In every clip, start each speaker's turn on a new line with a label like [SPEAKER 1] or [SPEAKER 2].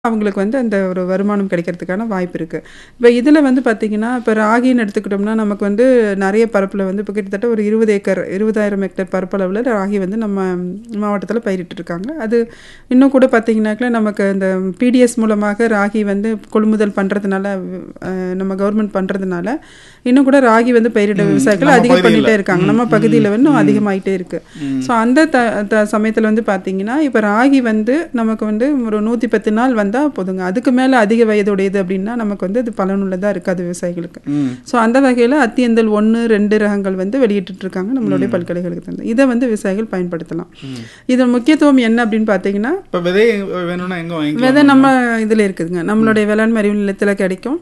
[SPEAKER 1] அவங்களுக்கு வந்து அந்த ஒரு வருமானம் கிடைக்கிறதுக்கான வாய்ப்பு இருக்குது இப்போ இதில் வந்து பார்த்திங்கன்னா இப்போ ராகின்னு எடுத்துக்கிட்டோம்னா நமக்கு வந்து நிறைய பரப்பில் வந்து இப்போ கிட்டத்தட்ட ஒரு இருபது ஏக்கர் இருபதாயிரம் ஹெக்டர் பரப்பளவில் ராகி வந்து நம்ம மாவட்டத்தில் பயிரிட்டுருக்காங்க அது இன்னும் கூட பார்த்திங்கனாக்கா நமக்கு இந்த பிடிஎஸ் மூலமாக ராகி வந்து கொள்முதல் பண்ணுறதுனால நம்ம கவர்மெண்ட் பண்ணுறதுனால இன்னும் கூட ராகி வந்து பயிரிட விவசாயிகள்
[SPEAKER 2] நம்ம
[SPEAKER 1] அதிகம்
[SPEAKER 2] பகுதியில.
[SPEAKER 1] பண்ணிகிட்டே இருக்காங்க நம்ம பகுதியில் வந்து இன்னும் அதிகமாயிட்டே இருக்குது ஸோ அந்த த த சமயத்தில் வந்து பார்த்தீங்கன்னா இப்போ ராகி வந்து நமக்கு வந்து ஒரு நூற்றி பத்து நாள் வந்தால் போதுங்க அதுக்கு மேலே அதிக வயதுடையது அப்படின்னா நமக்கு வந்து அது பலனுள்ளதாக இருக்காது விவசாயிகளுக்கு
[SPEAKER 2] ம்.
[SPEAKER 1] ஸோ அந்த வகையில் அத்தியந்தல் ஒன்று ரெண்டு ரகங்கள் வந்து வெளியிட்டு இருக்காங்க நம்மளுடைய பல்கலைக்கழகத்துல இருந்து இதை வந்து விவசாயிகள் பயன்படுத்தலாம் இதன் முக்கியத்துவம் என்ன அப்படின்னு பார்த்தீங்கன்னா
[SPEAKER 2] இப்ப விதை வேணும்னா எங்க வாங்கிக்கலாம்
[SPEAKER 1] விதை நம்ம இதில் இருக்குதுங்க நம்மளுடைய வேளாண்மை அறிவு நிலையத்தில் கிடைக்கும்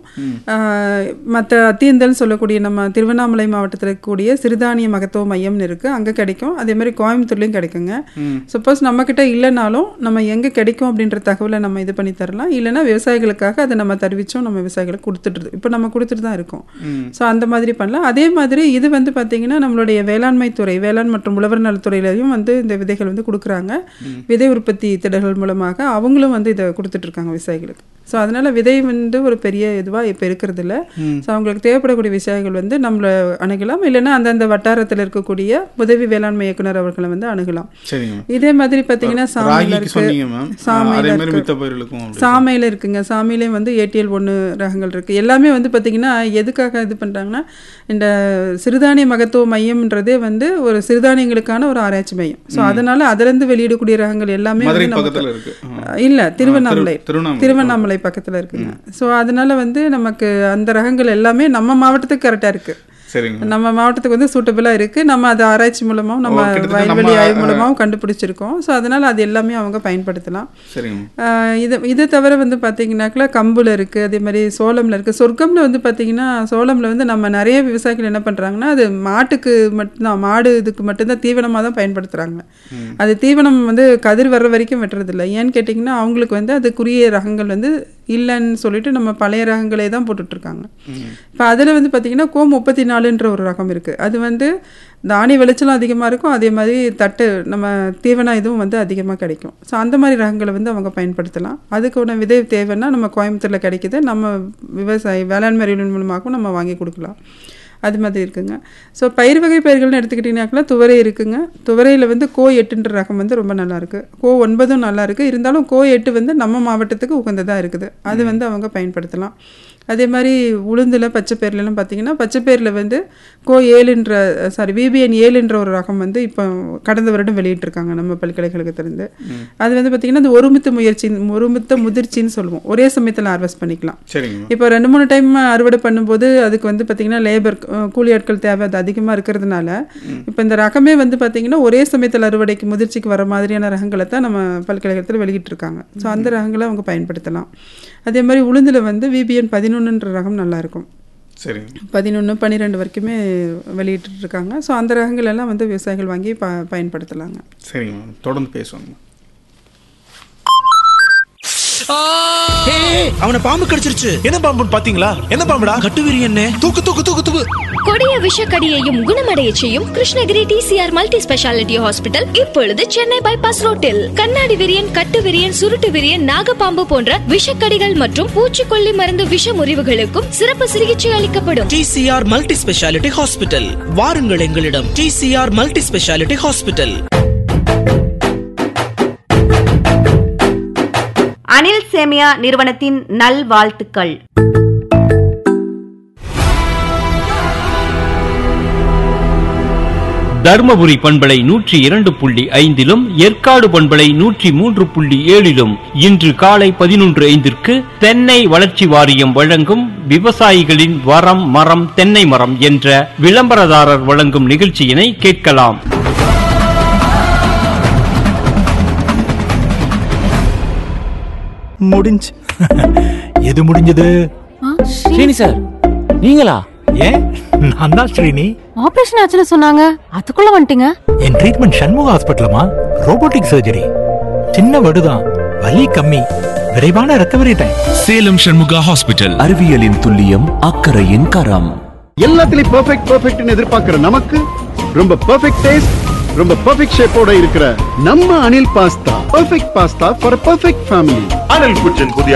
[SPEAKER 1] மற்ற அத்தியந்தல் சொல்லக்கூடிய நம்ம திருவண்ணாமலை மாவட்டத்தில் இருக்கக்கூடிய சிறுதானிய மகத்துவ மையம்னு இருக்குது அங்கே கிடைக்கும் அதே மாதிரி கோயம்புத்தூர்லேயும் கிடைக்குங்க
[SPEAKER 2] ம்.
[SPEAKER 1] சப்போஸ் நம்மக்கிட்ட இல்லைனாலும் நம்ம எங்கே கிடைக்கும் அப்படின்ற தகவலை நம்ம இது பண்ணி தரலாம் இல்லைன்னா விவசாயிகளுக்காக அதை நம்ம தெரிவிச்சும் நம்ம விவசாயிகளுக்கு கொடுத்துட்டு இப்போ நம்ம கொடுத்துட்டு தான் இருக்கோம்
[SPEAKER 2] ம்.
[SPEAKER 1] ஸோ அந்த மாதிரி பண்ணலாம் அதே மாதிரி இது வந்து பார்த்திங்கன்னா நம்மளுடைய வேளாண்மை துறை வேளாண் மற்றும் உழவர் நலத்துறையிலையும் வந்து இந்த விதைகள் வந்து கொடுக்குறாங்க விதை உற்பத்தி திடல்கள் மூலமாக அவங்களும் வந்து இதை கொடுத்துட்ருக்காங்க விவசாயிகளுக்கு ஸோ அதனால் விதை வந்து ஒரு பெரிய இதுவாக இப்போ இருக்கிறது இல்லை ஸோ அவங்களுக்கு தேவைப்படக்கூடிய விவசாயிகள் வந்து நம்மளை அணுகலாம் இல்லைன்னா அந்தந்த வட்டாரத்தில் இருக்கக்கூடிய உதவி வேளாண்மை இயக்குனர் அவர்களை வந்து அணுகலாம்
[SPEAKER 2] சரிங்க மேம்
[SPEAKER 1] இதே மாதிரி பார்த்தீங்கன்னா சாமையில்
[SPEAKER 2] ராகிக்கு
[SPEAKER 1] இருக்கு
[SPEAKER 2] சொன்னீங்க மேம்
[SPEAKER 1] சாமையில
[SPEAKER 2] அதே மாதிரி
[SPEAKER 1] இருக்கு.
[SPEAKER 2] மித்த பயிர்களுக்கும் அப்படி.
[SPEAKER 1] சாமையில் இருக்குங்க சாமையிலையும் வந்து ஏடிஎல் ஒன்று ரகங்கள் இருக்குது எல்லாமே வந்து பார்த்திங்கன்னா எதுக்காக இது பண்ணுறாங்கன்னா இந்த சிறுதானிய மகத்துவ மையம்ன்றதே வந்து ஒரு சிறுதானியங்களுக்கான ஒரு ஆராய்ச்சி மையம் ஸோ அதனால் அதுலேருந்து வெளியிடக்கூடிய ரகங்கள் எல்லாமே
[SPEAKER 2] மதுரை
[SPEAKER 1] வந்து நமக்கு
[SPEAKER 2] பக்கத்துல இருக்கு ஆ.
[SPEAKER 1] இல்லை திருவண்ணாமலை
[SPEAKER 2] திரு- திருவண்ணாமலை.
[SPEAKER 1] திருவண்ணாமலை பக்கத்தில் இருக்குங்க ஸோ அதனால வந்து நமக்கு அந்த ரகங்கள் எல்லாமே நம்ம மாவட்டத்துக்கு கரெக்டாக இருக்குது
[SPEAKER 2] சரிங்க
[SPEAKER 1] நம்ம மாவட்டத்துக்கு வந்து சூட்டபிளாக இருக்குது நம்ம அது ஆராய்ச்சி மூலமாகவும் நம்ம
[SPEAKER 2] ஓ, கிட்டத்தட்ட
[SPEAKER 1] வயல்வெளி
[SPEAKER 2] நம்ம,
[SPEAKER 1] ஆய்வு மூலமாகவும் கண்டுபிடிச்சிருக்கோம் ஸோ அதனால் அது எல்லாமே அவங்க பயன்படுத்தலாம்
[SPEAKER 2] சரிங்க மேம்
[SPEAKER 1] ஆஹ் இது இது தவிர வந்து பார்த்தீங்கன்னாக்கா கம்புல இருக்குது அதே மாதிரி சோளம்ல இருக்குது சொர்க்கம்ல வந்து பார்த்தீங்கன்னா சோளம்ல வந்து நம்ம நிறைய விவசாயிகள் என்ன பண்ணுறாங்கன்னா அது மாட்டுக்கு மட்டும்தான் மாடு இதுக்கு மட்டும்தான் தீவனமாக தான் பயன்படுத்துகிறாங்க அது தீவனம் வந்து கதிர் வர்ற வரைக்கும் வெட்டுறதில்ல ஏன்னு கேட்டிங்கன்னா அவங்களுக்கு வந்து அதுக்குரிய ரகங்கள் வந்து இல்லைன்னு சொல்லிட்டு நம்ம பழைய ரகங்களே தான் போட்டுட்ருக்காங்க இப்போ அதில் வந்து பார்த்திங்கன்னா கோ முப்பத்தி நாலுன்ற ஒரு ரகம் இருக்குது அது வந்து தானிய விளைச்சலும் அதிகமாக இருக்கும் அதே மாதிரி தட்டு நம்ம தீவனம் இதுவும் வந்து அதிகமாக கிடைக்கும் ஸோ அந்த மாதிரி ரகங்களை வந்து அவங்க பயன்படுத்தலாம் அதுக்கான விதை தேவைன்னா நம்ம கோயம்புத்தூரில் கிடைக்குது நம்ம விவசாயி வேளாண்மை அறிவியல் மூலமாகவும் நம்ம வாங்கி கொடுக்கலாம் அது மாதிரி இருக்குங்க ஸோ பயிர் வகை பயிர்கள்னு எடுத்துக்கிட்டிங்கனாக்கா துவரை இருக்குங்க துவரையில் வந்து கோ எட்டுன்ற ரகம் வந்து ரொம்ப நல்லா இருக்கு கோ ஒன்பதும் நல்லா இருக்கு இருந்தாலும் கோ எட்டு வந்து நம்ம மாவட்டத்துக்கு உகந்ததாக இருக்குது அது வந்து அவங்க பயன்படுத்தலாம் அதே மாதிரி உளுந்தில் பச்சை பயிர்லலாம் பார்த்தீங்கன்னா பச்சை பயிரில் வந்து கோ ஏழுன்ற சாரி விபிஎன் ஏழுன்ற ஒரு ரகம் வந்து இப்போ கடந்த வருடம் வெளியிட்டிருக்காங்க நம்ம பல்கலைக்கழகத்திலிருந்து அது வந்து பார்த்திங்கன்னா இந்த ஒருமித்த முயற்சி ஒருமித்த முதிர்ச்சின்னு சொல்லுவோம் ஒரே சமயத்தில் ஹார்வெஸ்ட் பண்ணிக்கலாம்
[SPEAKER 2] சரிங்க மேம்
[SPEAKER 1] இப்போ ரெண்டு மூணு டைம் அறுவடை பண்ணும்போது அதுக்கு வந்து பார்த்திங்கன்னா லேபர் கூலி ஆட்கள் தேவை அது அதிகமாக இருக்கிறதுனால இப்போ இந்த ரகமே வந்து பார்த்திங்கன்னா ஒரே சமயத்தில் அறுவடைக்கு முதிர்ச்சிக்கு வர மாதிரியான ரகங்களை தான் நம்ம பல்கலைக்கழகத்தில் வெளியிட்டிருக்காங்க ஸோ அந்த ரகங்களை அவங்க பயன்படுத்தலாம் அதே மாதிரி உளுந்தில் வந்து விபிஎன் பதினொன்றுன்ற ரகம் நல்லாயிருக்கும்
[SPEAKER 2] சரிங்க
[SPEAKER 1] பதினொன்று பன்னிரெண்டு வரைக்குமே வெளியிட்டு இருக்காங்க ஸோ அந்த ரகங்கள் எல்லாம் வந்து விவசாயிகள் வாங்கி ப பயன்படுத்தலாங்க
[SPEAKER 2] சரிங்க மேம் தொடர்ந்து பேசுவாங்க
[SPEAKER 3] ஏய்,
[SPEAKER 4] அவனை பாம்பு கடிச்சிருச்சு
[SPEAKER 3] என்ன பாம்புன்னு பாத்தீங்களா என்ன பாம்புடா
[SPEAKER 4] கட்டுவிரி என்ன
[SPEAKER 3] தூக்கு தூக்கு தூக்கு தூக்கு
[SPEAKER 5] கொடிய விஷக்கடியையும் குணமடைய செய்யும் Krishnagiri TCR multi speciality hospital இப்பொழுது சென்னை பைபாஸ் ரோட்டில் கண்ணாடி விரியன் கட்டு விரியன் சுருட்டு விரியன் நாகப்பாம்பு போன்ற விஷக்கடிகள் மற்றும் பூச்சிக்கொல்லி மருந்து விஷ முறிவுகளுக்கும் சிறப்பு சிகிச்சை அளிக்கப்படும்
[SPEAKER 4] டிசிஆர் மல்டி ஸ்பெஷாலிட்டி ஹாஸ்பிட்டல் வாருங்கள் எங்களிடம் TCR multi speciality hospital
[SPEAKER 6] Anil Semiya நிறுவனத்தின் நல்வாழ்த்துக்கள்
[SPEAKER 7] தர்மபுரி பண்பலை நூற்றி இரண்டு புள்ளி ஐந்திலும் ஏற்காடு பண்பலை நூற்றி மூன்று புள்ளி ஏழிலும் இன்று காலை பதினொன்று ஐந்திற்கு தென்னை வளர்ச்சி வாரியம் வழங்கும் விவசாயிகளின் வரம் மரம் தென்னை மரம் என்ற விளம்பரதாரர் வழங்கும் நிகழ்ச்சியினை கேட்கலாம்
[SPEAKER 8] முடிஞ்சு எது முடிஞ்சது
[SPEAKER 9] ஸ்ரீனி சார் நீங்களா
[SPEAKER 8] ஏன் நான் தான் ஸ்ரீனி
[SPEAKER 10] ஆபரேஷன் ஆச்சுன்னு சொன்னாங்க அதுக்குள்ள வந்துட்டீங்க
[SPEAKER 8] என் ட்ரீட்மெண்ட் சண்முக ஹாஸ்பிட்டலமா ரோபோட்டிக் சர்ஜரி சின்ன வடுதான் வலி கம்மி விரைவான recovery time
[SPEAKER 11] Salem Shanmuga hospital
[SPEAKER 9] அறிவியலின் துல்லியம் அக்கறையின் கரம்
[SPEAKER 12] எல்லாத்துலயும் பெர்ஃபெக்ட் பெர்ஃபெக்ட்னு எதிர்பார்க்கிற நமக்கு ரொம்ப பெர்ஃபெக்ட் டேஸ்ட் ரொம்ப பெர்ஃபெக்ட் ஷேப்போட இருக்கிற நம்ம Anil pasta perfect pasta for perfect family
[SPEAKER 13] Anil kitchen புதிய